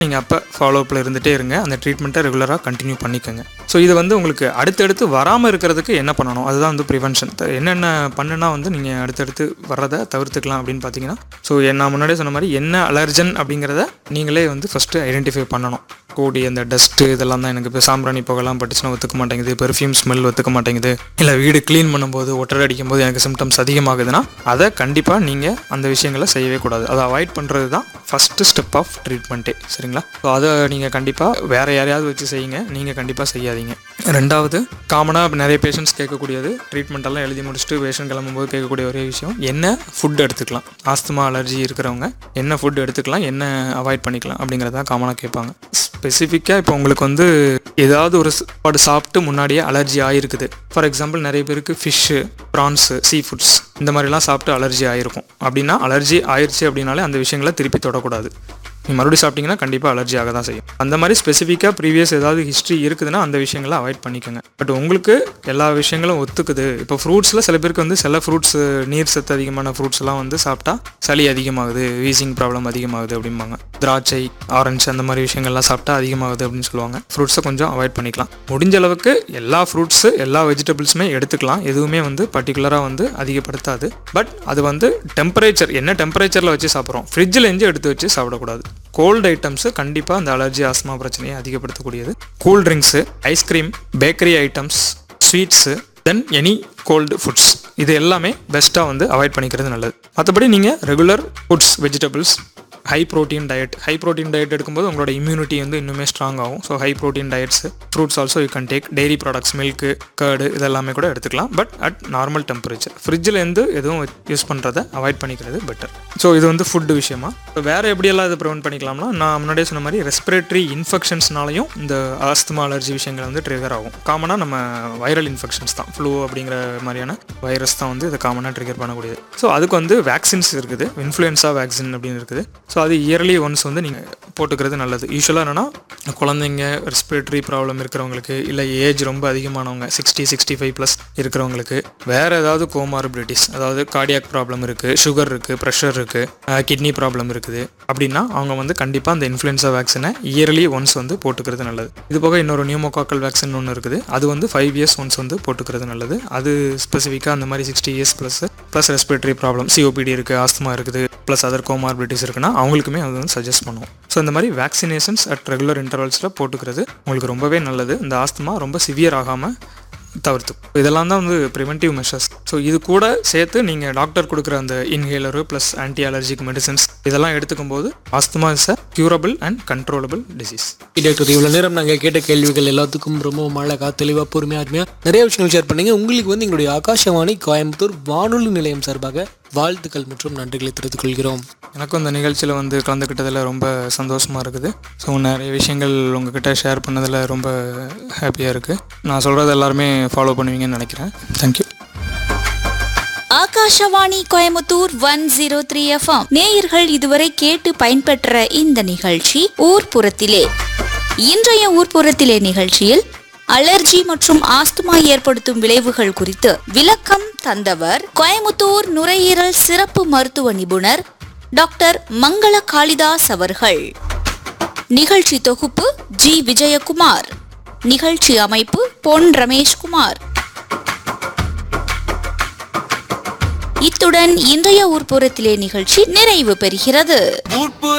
நீங்கள் அப்போ ஃபாலோஅப்பில் இருந்துகிட்டே இருங்க அந்த ட்ரீட்மெண்ட்டை ரெகுலராக கண்டினியூ பண்ணிக்கோங்க ஸோ இது வந்து உங்களுக்கு அடுத்தடுத்து வராமல் இருக்கிறதுக்கு என்ன பண்ணணும் அதுதான் வந்து ப்ரிவென்ஷன் என்னென்ன பண்ணுனா வந்து நீங்கள் அடுத்தடுத்து வர்றதை தவிர்த்துக்கலாம் அப்படின்னு பார்த்தீங்கன்னா ஸோ நான் முன்னாடியே சொன்ன மாதிரி என்ன அலர்ஜன் அப்படிங்கிறத நீங்களே வந்து ஃபஸ்ட்டு ஐடென்டிஃபை பண்ணணும் கோடி அந்த டஸ்ட்டு இதெல்லாம் தான் எனக்கு இப்போ சாம்பிராணி புகைலாம் பட்டுச்சுன்னா ஒத்துக்க மாட்டேங்குது பெர்ஃப்யூம் ஸ்மெல் ஒத்துக்க மாட்டேங்குது இல்லை வீடு க்ளீன் பண்ணும்போது ஒட்டரை அடிக்கும் போது எனக்கு சிம்டம்ஸ் அதிகமாகுதுன்னா அதை கண்டிப்பாக நீங்கள் அந்த விஷயங்களை செய்யவே கூடாது அதை அவாய்ட் பண்ணுறது தான் ஃபஸ்ட்டு ஸ்டெப் ஆஃப் ட்ரீட்மெண்ட்டே சரிங்களா ஸோ அதை நீங்கள் கண்டிப்பாக வேறு யாரையாவது வச்சு செய்யுங்க நீங்கள் கண்டிப்பாக செய்யாதீங்க ரெண்டாவது காமனாக நிறைய பேஷண்ட்ஸ் கேட்கக்கூடியது ட்ரீட்மெண்ட் எல்லாம் எழுதி முடிச்சுட்டு பேஷண்ட் கிளம்பும்போது கேட்கக்கூடிய ஒரே விஷயம் என்ன ஃபுட் எடுத்துக்கலாம் ஆஸ்துமா அலர்ஜி இருக்கிறவங்க என்ன ஃபுட் எடுத்துக்கலாம் என்ன அவாய்ட் பண்ணிக்கலாம் அப்படிங்கிறத காமனாக கேட்பாங்க ஸ்பெசிஃபிக்காக இப்போ உங்களுக்கு வந்து ஏதாவது ஒரு சாப்பாடு சாப்பிட்டு முன்னாடியே அலர்ஜி ஆகிருக்குது ஃபார் எக்ஸாம்பிள் நிறைய பேருக்கு ஃபிஷ்ஷு ப்ரான்ஸு சீ ஃபுட்ஸ் இந்த மாதிரிலாம் சாப்பிட்டு அலர்ஜி ஆகிருக்கும் அப்படின்னா அலர்ஜி ஆயிடுச்சு அப்படின்னாலே அந்த விஷயங்களை திருப்பி தொடக்கூடாது நீ மறுபடியும் சாப்பிட்டீங்கன்னா கண்டிப்பாக அலர்ஜி ஆக தான் செய்யும் அந்த மாதிரி ஸ்பெசிஃபிக்காக ப்ரீவியஸ் ஏதாவது ஹிஸ்ட்ரி இருக்குதுன்னா அந்த விஷயங்களை அவாய்ட் பண்ணிக்கோங்க பட் உங்களுக்கு எல்லா விஷயங்களும் ஒத்துக்குது இப்போ ஃப்ரூட்ஸில் சில பேருக்கு வந்து சில ஃப்ரூட்ஸ் நீர் சத்து அதிகமான ஃப்ரூட்ஸ் எல்லாம் வந்து சாப்பிட்டா சளி அதிகமாகுது வீசிங் ப்ராப்ளம் அதிகமாகுது அப்படிம்பாங்க திராட்சை ஆரஞ்சு அந்த மாதிரி விஷயங்கள்லாம் சாப்பிட்டா அதிகமாகுது அப்படின்னு சொல்லுவாங்க ஃப்ரூட்ஸை கொஞ்சம் அவாய்ட் பண்ணிக்கலாம் முடிஞ்ச அளவுக்கு எல்லா ஃப்ரூட்ஸு எல்லா வெஜிடபிள்ஸுமே எடுத்துக்கலாம் எதுவுமே வந்து பர்டிகுலராக வந்து அதிகப்படுத்தாது பட் அது வந்து டெம்பரேச்சர் என்ன டெம்பரேச்சரில் வச்சு சாப்பிட்றோம் ஃப்ரிட்ஜில் இருந்து எடுத்து வச்சு சாப்பிடக்கூடாது கோல்டு ஐட்டம்ஸு கண்டிப்பாக அந்த அலர்ஜி ஆஸ்மா பிரச்சனையை அதிகப்படுத்தக்கூடியது cool drinks ice cream bakery items sweets then any cold foods இது எல்லாமே பெஸ்ட்டாக வந்து அவாய்ட் பண்ணிக்கிறது நல்லது மற்றபடி நீங்கள் regular foods vegetables high protein diet high protein diet எடுக்கும்போது உங்களோட இம்யூனிட்டி வந்து இன்னுமே ஸ்ட்ராங் ஆகும் so high protein diets fruits also you can take dairy products milk curd இதெல்லாமே கூட எடுத்துக்கலாம் பட் அட் நார்மல் டெம்பரேச்சர் ஃப்ரிட்ஜில் இருந்து எதுவும் யூஸ் பண்ணுறதை அவாய்ட் பண்ணிக்கிறது பெட்டர் ஸோ இது வந்து ஃபுட்டு விஷயமா இப்போ வேறு எப்படியெல்லாம் இதை ப்ரிவென்ட் பண்ணிக்கலாம்னா நான் முன்னாடியே சொன்ன மாதிரி ரெஸ்பிரேட்டரி இன்ஃபெக்ஷன்ஸ்னாலையும் இந்த ஆஸ்துமா அலர்ஜி விஷயங்கள் வந்து ட்ரிகர் ஆகும் காமனாக நம்ம வைரல் இன்ஃபெக்ஷன்ஸ் தான் ஃப்ளூ அப்படிங்கிற மாதிரியான வைரஸ் தான் வந்து இதை காமனாக ட்ரிகர் பண்ணக்கூடியது ஸோ அதுக்கு வந்து வேக்சின்ஸ் இருக்குது இன்ஃப்ளூயன்ஸா வேக்சின் அப்படின்னு இருக்குது ஸோ அது இயர்லி ஒன்ஸ் வந்து நீங்கள் போட்டுக்கிறது நல்லது யூஸ்வலாக என்னென்னா குழந்தைங்க ரெஸ்பிரேட்டரி ப்ராப்ளம் இருக்கிறவங்களுக்கு இல்லை ஏஜ் ரொம்ப அதிகமானவங்க சிக்ஸ்டி சிக்ஸ்டி ஃபைவ் ப்ளஸ் இருக்கிறவங்களுக்கு வேறு ஏதாவது கோமார்பிலிட்டிஸ் அதாவது கார்டியாக் ப்ராப்ளம் இருக்குது சுகர் இருக்குது ப்ரெஷர் இருக்குது கிட்னி ப்ராப்ளம் இருக்குது அப்படின்னா அவங்க வந்து கண்டிப்பாக அந்த இன்ஃப்ளூயன்ஸா வேக்சினை இயர்லி ஒன்ஸ் வந்து போட்டுக்கிறது நல்லது இது போக இன்னொரு நியூமோகாக்கல் வேக்சின் ஒன்று இருக்குது அது வந்து ஃபைவ் இயர்ஸ் ஒன்ஸ் வந்து போட்டுக்கிறது நல்லது அது ஸ்பெசிஃபிக்காக அந்த மாதிரி sixty years plus plus respiratory problem COPD இருக்குது ஆஸ்துமா இருக்குது ப்ளஸ் அதர் கோமார்பிலிட்டிஸ் இருக்குன்னா அவங்களுக்குமே அது வந்து சஜஸ்ட் பண்ணுவோம் ஸோ இந்த மாதிரி வேக்சினேஷன்ஸ் அட் ரெகுலர் இன்டர்வல்ஸில் போட்டுக்கிறது உங்களுக்கு ரொம்பவே நல்லது இந்த ஆஸ்துமா ரொம்ப சிவியர் ஆகாமல் தவிர்த்து இதெல்லாம் தான் வந்து ப்ரிவென்டிவ் மெஷர்ஸ் ஸோ இது கூட சேர்த்து நீங்கள் டாக்டர் கொடுக்குற அந்த inhaler plus anti allergic medicines இதெல்லாம் எடுத்துக்கும் போது asthma is a curable and controllable disease doctor இவ்வளோ நேரம் நாங்கள் கேட்ட கேள்விகள் எல்லாத்துக்கும் ரொம்ப அழகா தெளிவாக பொறுமையாக அருமையாக நிறைய விஷயங்கள் ஷேர் பண்ணீங்க உங்களுக்கு வந்து எங்களுடைய ஆகாஷவாணி கோயம்புத்தூர் வானொலி நிலையம் சார்பாக வாழ்த்துக்கள் மற்றும் நன்றிகளை தெரிவித்துக் கொள்கிறோம் எனக்கும் இந்த நிகழ்ச்சியில் வந்து கலந்துக்கிட்டதில் ரொம்ப சந்தோஷமாக இருக்குது ஸோ நிறைய விஷயங்கள் உங்ககிட்ட ஷேர் பண்ணதில் ரொம்ப ஹாப்பியாக இருக்குது நான் சொல்கிறது எல்லாருமே ஃபாலோ பண்ணுவீங்கன்னு நினைக்கிறேன் thank you Akashvani Coimbatore one zero three FM நேயர்கள் இதுவரை கேட்டு பயன்பெற்ற இந்த நிகழ்ச்சி ஊர்ப்புறத்திலே இன்றைய ஊர்ப்புறத்திலே நிகழ்ச்சியில் அலர்ஜி மற்றும் ஆஸ்துமா ஏற்படுத்தும் விளைவுகள் குறித்து விளக்கம் தந்தவர் கோயமுத்தூர் நுரையீரல் சிறப்பு மருத்துவ நிபுணர் டாக்டர் மங்கள காளிதாஸ் அவர்கள் நிகழ்ச்சி தொகுப்பு ஜி விஜயகுமார் நிகழ்ச்சி அமைப்பு பொன் ரமேஷ்குமார் இத்துடன் இன்றைய ஊர்ப்புறத்திலே நிகழ்ச்சி நிறைவு பெறுகிறது உட்புற